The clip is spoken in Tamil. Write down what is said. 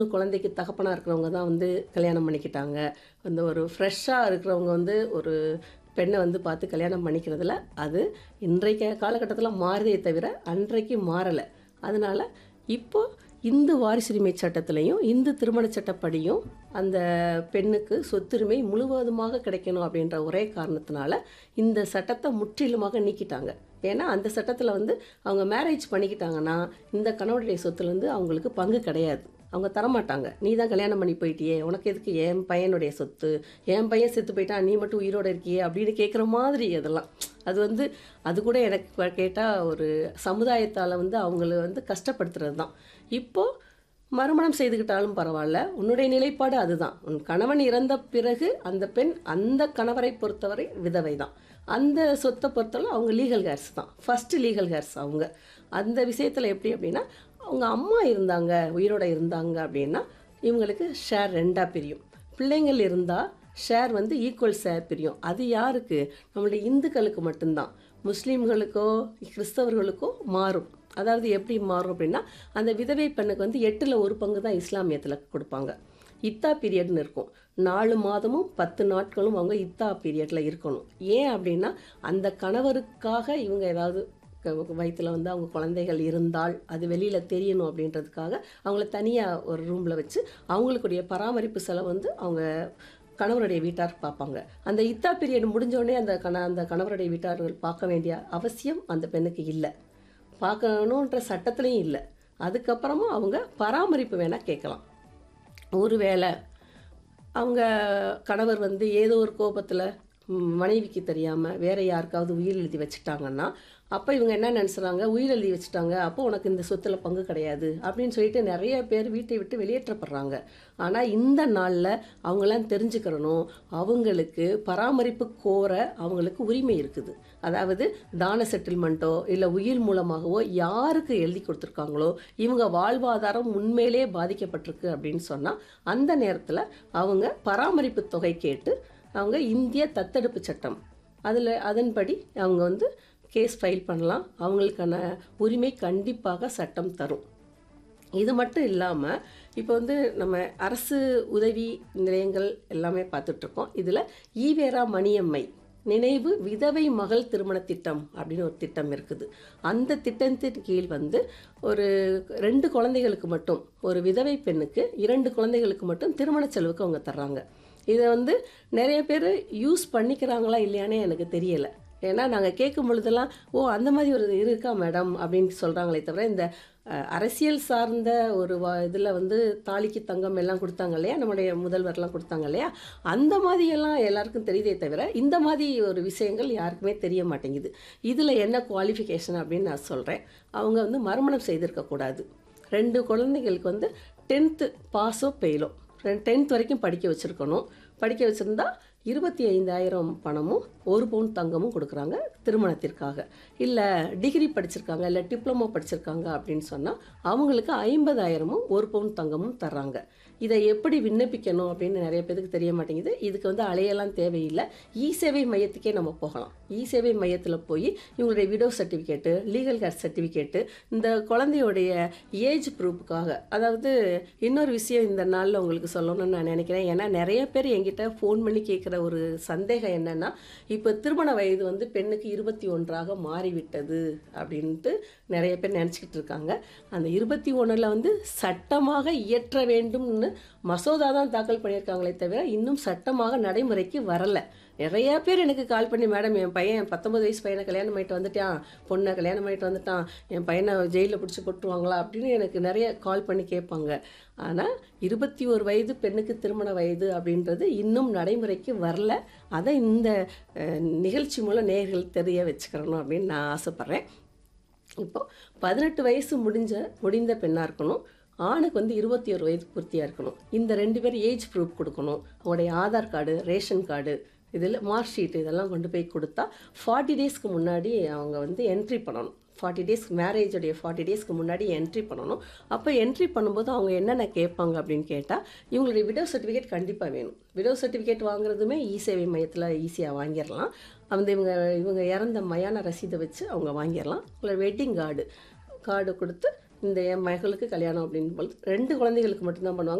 குழந்தைக்கு தகப்பனா இருக்கிறவங்க தான் வந்து கல்யாணம் பண்ணிக்கிட்டாங்க. அந்த ஒரு ஃப்ரெஷ்ஷா இருக்கிறவங்க வந்து ஒரு பெண்ண வந்து பார்த்து கல்யாணம் பண்ணிக்கிறதுல, அது இன்றைய காலகட்டத்தில மாறுதே தவிர, அன்றைக்கு மாறல. அதனால இப்போ இந்து வாரிசுரிமை சட்டத்திலயும், இந்து திருமண சட்டப்படியும் அந்த பெண்ணுக்கு சொத்துரிமை முழுவதுமாக கிடைக்கணும் அப்படின்ற ஒரே காரணத்தினால, இந்த சட்டத்த முற்றிலுமாக நீக்கிட்டாங்க. ஏன்னா, அந்த சட்டத்தில வந்து அவங்க மேரேஜ் பண்ணிக்கிட்டாங்கன்னா, இந்த கணவனுடைய சொத்துலேருந்து அவங்களுக்கு பங்கு கிடையாது. அவங்க தரமாட்டாங்க. "நீ தான் கல்யாணம் பண்ணி போயிட்டியே! உனக்கு எதுக்கு என் பையனுடைய சொத்து? என் பையன் செத்து போயிட்டான். நீ மட்டும் உயிரோட இருக்கியே!" அப்படின்னு கேட்குற மாதிரி அதெல்லாம். அது வந்து அது கூட எனக்கு கேட்டா ஒரு சமுதாயத்தால வந்து அவங்கள வந்து கஷ்டப்படுத்துறது தான். இப்போ மறுமணம் செய்துக்கிட்டாலும் பரவால்ல. உன்னுடைய நிலைப்பாடு அதுதான். உன் கணவன் இறந்த பிறகு அந்த பெண் அந்த கணவரை பொறுத்தவரை விதவை தான். அந்த சொத்த பொறுத்தவரை அவங்க லீகல் ஹேர்ஸ் தான். ஃபர்ஸ்ட் லீகல் ஹேர்ஸ் அவங்க. அந்த விஷயத்தில எப்படி அப்படின்னா, அவங்க அம்மா இருந்தாங்க, உயிரோட இருந்தாங்க அப்படின்னா, இவங்களுக்கு ஷேர் 2ஆ பிரியும். பிள்ளைங்கள் இருந்தா ஷேர் வந்து ஈக்குவல் ஷேர் பிரியும். அது யாருக்கு? நம்மளுடைய இந்துக்களுக்கு மட்டும் தான். முஸ்லீம்களுக்கோ, கிறிஸ்தவர்களுக்கோ மாறும். அதாவது எப்படி மாறும் அப்படின்னா, அந்த விதவை பெண்ணுக்கு வந்து 8ல 1 பங்கு தான் இஸ்லாமியத்தில குடுப்பாங்க. இத்தா பீரியட்ன்னு இருக்கும். 4 மாதமும் 10 நாட்களும் அவங்க இத்தா பீரியட்ல இருக்கணும். ஏன் அப்படின்னா, அந்த கணவருக்காக இவங்க ஏதாவது க வயித்துல வந்து அவங்க குழந்தைகள் இருந்தால், அது வெளியில தெரியணும் அப்படின்றதுக்காக, அவங்கள தனியா ஒரு ரூம்ல வச்சு, அவங்களுக்குடைய பராமரிப்பு செலவு வந்து அவங்க கணவருடைய வீட்டார் பார்ப்பாங்க. அந்த இத்தா பீரியட் முடிஞ்ச உடனே அந்த கண அந்த கணவருடைய வீட்டார்கள் பார்க்க வேண்டிய அவசியம் அந்த பெண்ணுக்கு இல்ல. பார்க்கணுன்ற சட்டத்திலயும் இல்ல. அதுக்கப்புறமும் அவங்க பராமரிப்பு வேணா கேட்கலாம். ஒருவேள அவங்க கணவர் வந்து ஏதோ ஒரு கோபத்தில ம் மனைவிக்கு தெரியாம வேற யாருக்காவது உயில் எழுதி வச்சுட்டாங்கன்னா, அப்ப இவங்க என்ன நெனைச்சுறாங்க, "உயில் எழுதி வச்சுட்டாங்க. அப்போ உனக்கு இந்த சொத்துல பங்கு கிடையாது." அப்படின்னு சொல்லிட்டு நெறைய பேர் வீட்டை விட்டு வெளியேற்றப்படுறாங்க. ஆனா இந்த நாள்ல அவங்கலாம் தெரிஞ்சுக்கிறணும், அவங்களுக்கு பராமரிப்பு கோர அவங்களுக்கு உரிமை இருக்குது. அதாவது தான செட்டில்மெண்ட்டோ, இல்ல உயில் மூலமாகவோ யாருக்கு எழுதி குடுத்துருக்காங்களோ, இவங்க வாழ்வாதாரம் உண்மையிலேயே பாதிக்கப்பட்டிருக்கு அப்படின்னு சொன்னா, அந்த நேரத்தில அவங்க பராமரிப்பு தொகை கேட்டு, அவங்க இந்திய தத்தெடுப்பு சட்டம். அதில அதன்படி அவங்க வந்து கேஸ் ஃபைல் பண்ணலாம். அவங்களுக்கான உரிமை கண்டிப்பாக சட்டம் தரும். இது மட்டும் இல்லாம, இப்போ வந்து நம்ம அரசு உதவி நிலையங்கள் எல்லாமே பார்த்துட்ருக்கோம். இதில ஈவேரா மணியம்மை நினைவு விதவை மகள் திருமண திட்டம் அப்படின்னு ஒரு திட்டம் இருக்குது. அந்த திட்டத்தின் கீழ் வந்து ஒரு 2 குழந்தைகளுக்கு மட்டும், ஒரு விதவை பெண்ணுக்கு 2 குழந்தைகளுக்கு மட்டும் திருமண செலவுக்கு அவங்க தர்றாங்க. இத வந்து நெறைய பேரு யூஸ் பண்ணிக்கிறாங்களா இல்லையான்னே எனக்கு தெரியல. ஏன்னா நாங்க கேட்கும் பொழுதெல்லாம், "ஓ! அந்த மாதிரி ஒரு இது இருக்கா மேடம்?" அப்படின்னு சொல்றாங்களே தவிர, இந்த அ அரசியல் சார்ந்த ஒரு வ இதில வந்து தாலிக்கு தங்கம் எல்லாம் குடுத்தாங்க இல்லையா? நம்முடைய முதல்வர்லாம் குடுத்தாங்க இல்லையா? அந்த மாதிரியெல்லாம் எல்லாருக்கும் தெரியுதே தவிர, இந்த மாதிரி ஒரு விஷயங்கள் யாருக்குமே தெரிய மாட்டேங்குது. இதில என்ன குவாலிஃபிகேஷன் அப்படின்னு நான் சொல்றேன். அவங்க வந்து மறுமணம் செய்திருக்க கூடாது. 2 குழந்தைகளுக்கு வந்து 10த் பாஸோ, ஃபெயிலோ 10த் வரைக்கும் படிக்க வச்சிருக்கணும். படிக்க வச்சிருந்தா 25,000 பணமும், 1 பவுன் தங்கமும் குடுக்குறாங்க திருமணத்திற்காக. இல்ல டிகிரி படிச்சிருக்காங்க, இல்ல டிப்ளமோ படிச்சிருக்காங்க அப்படின்னு சொன்னா, அவங்களுக்கு 50,000மும், 1 பவுன் தங்கமும் தர்றாங்க. இத எப்படி விண்ணப்பிக்கணும் அப்படின்னு நெறைய பேருக்கு தெரிய மாட்டேங்குது. இதுக்கு வந்து அலையலாம் தேவையில்ல. இ-சேவை மையத்துக்கே நம்ம போகலாம். இ-சேவை மையத்தில போயி இவங்களுடைய widow certificate, legal heir certificate, இந்த குழந்தையுடைய ஏஜ் ப்ரூஃப்க்காக அதாவது இன்னொரு விஷயம் இந்த நாள்ல உங்களுக்கு சொல்லணும்னு நான் நெனைக்கிறேன். ஏன்னா நெறைய பேர் என்கிட்ட ஃபோன் பண்ணி கேட்குற ஒரு சந்தேகம் என்னன்னா, இப்ப திருமண வயது வந்து பெண்ணுக்கு 21ஆக மாறிவிட்டது அப்படின்ட்டு நெறைய பேர் நெனச்சுக்கிட்டு இருக்காங்க. அந்த 21ல வந்து சட்டமாக இயற்ற வேண்டும்னு மசோதா தான் தாக்கல் பண்ணியிருக்காங்களே தவிர, இன்னும் சட்டமாக நடைமுறைக்கு வரல. நெறைய பேர் எனக்கு கால் பண்ணி, "மேடம் என் பையன் 19 வயசு பையன கல்யாணம் பண்ணிட்டு வந்துட்டான். பொண்ண கல்யாணம் பண்ணிட்டு வந்துட்டான். என் பையன ஜெயில்ல புடிச்சு போட்டுருவாங்களா?" அப்படின்னு எனக்கு நெறைய கால் பண்ணி கேட்பாங்க. ஆனா 21 வயது பெண்ணுக்கு திருமண வயது அப்படின்றது இன்னும் நடைமுறைக்கு வரல. அத இந்த அ நிகழ்ச்சி மூலம் நேயர்கள் தெரிய வச்சுக்கிறணும் அப்படின்னு நான் ஆசைப்படுறேன். இப்போ 18 வயசு முடிஞ்ச முடிந்த பெண்ணா இருக்கணும். ஆணுக்கு வந்து 21 வயது பூர்த்தியா இருக்கணும். இந்த 2 பேரும் ஏஜ் ப்ரூஃப் குடுக்கணும். அவங்களுடைய ஆதார் கார்டு, ரேஷன் கார்டு, இதில மார்க் ஷீட் இதெல்லாம் கொண்டு போய் குடுத்தா, 40 டேஸ்க்கு முன்னாடி அவங்க வந்து என்ட்ரி பண்ணணும். 40 டேஸ் மேரேஜுடைய 40 டேஸ்க்கு முன்னாடி என்ட்ரி பண்ணணும். அப்ப என்ட்ரி பண்ணும்போது அவங்க என்னென்ன கேட்பாங்க அப்படின்னு கேட்டா, இவங்களுடைய விடோ சர்டிஃபிகேட் கண்டிப்பா வேணும். விடோ சர்டிஃபிகேட் வாங்குறதுமே இ-சேவை மையத்தில ஈஸியா வாங்கிரலாம். வந்து இவங்க இவங்க இறந்த மயான ரசீத வச்சு அவங்க வாங்கிரலாம். உங்களோட வெட்டிங் கார்டு கார்டு குடுத்து இந்த என் மகளுக்கு கல்யாணம் அப்படின்னு பொழுது ரெண்டு குழந்தைகளுக்கு மட்டும்தான் பண்ணுவாங்க